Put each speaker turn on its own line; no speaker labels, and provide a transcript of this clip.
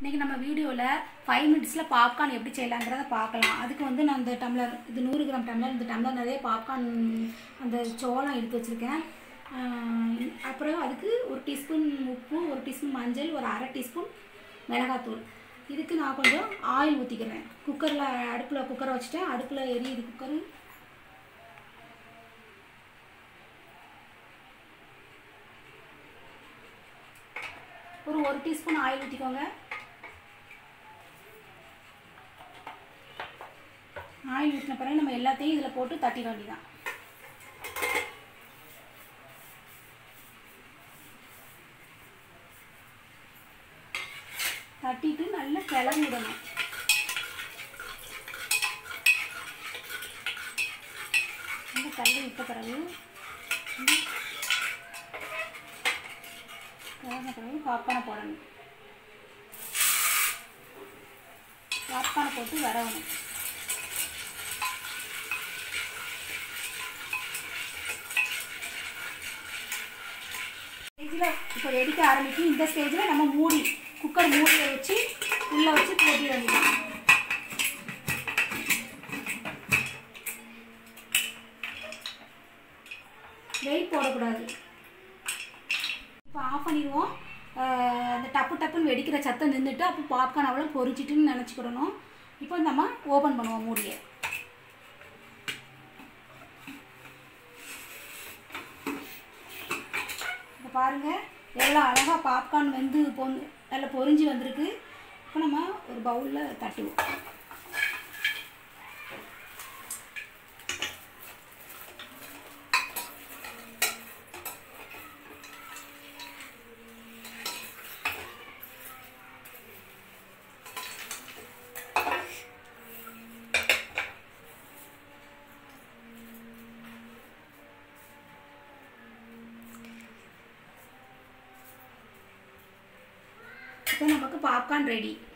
இன்றைக்கி நம்ம வீடியோவில் ஃபைவ் மினிட்ஸில் பாப்கார்ன் எப்படி செய்யலாங்கிறத பார்க்கலாம் அதுக்கு வந்து நான் இந்த டம்ளர் இது நூறு கிராம் டம்ளர் இந்த டம்ளர் நிறைய பாப்கார்ன் அந்த சோளம் எடுத்து வச்சுருக்கேன் அப்புறம் அதுக்கு ஒரு டீஸ்பூன் உப்பு ஒரு டீஸ்பூன் மஞ்சள் ஒரு அரை டீஸ்பூன் மிளகாத்தூள் இதுக்கு நான் கொஞ்சம் ஆயில் ஊற்றிக்கிறேன் குக்கரில் அடுப்பில் குக்கரை வச்சுட்டேன் அடுப்பில் எரியுது குக்கரு ஒரு ஒரு டீஸ்பூன் ஆயில் ஊற்றிக்கோங்க ஆயில் ஊற்றின பிறகு நம்ம எல்லாத்தையும் இதில் போட்டு தட்டிட வேண்டியதான் தட்டிட்டு நல்லா கிளறி விடணும் நல்லா கிளறி விட்ட பிறகு கிளறின பிறகு பாப்கார்னை போடணும் பாப்கார்னை போட்டு வரவணும் ஸ்டேஜில் இப்போ வெடிக்க ஆரம்பிக்கும் இந்த ஸ்டேஜில் நம்ம மூடி குக்கர் மூடியை வச்சு உள்ளே வச்சு போட்டிட வேண்டியது வெயிட் போடக்கூடாது இப்போ ஆஃப் பண்ணிடுவோம் ஆஹ் அந்த டப்பு டப்புன்னு வெடிக்கிற சத்தம் நின்றுட்டு அப்போ பாப்கார்ன் அவ்வளோ பொரிச்சிட்டுன்னு நினச்சிக்கிடணும் இப்போ நம்ம ஓப்பன் பண்ணுவோம் மூடியை இப்போ பாருங்கள் எவ்வளோ அழகாக பாப்கார்ன் வெந்து பொந்து நல்லா பொரிஞ்சு வந்திருக்கு இப்போ நம்ம ஒரு பவுலில் தட்டுவோம் இப்போ நமக்கு பாப்கார்ன் ரெடி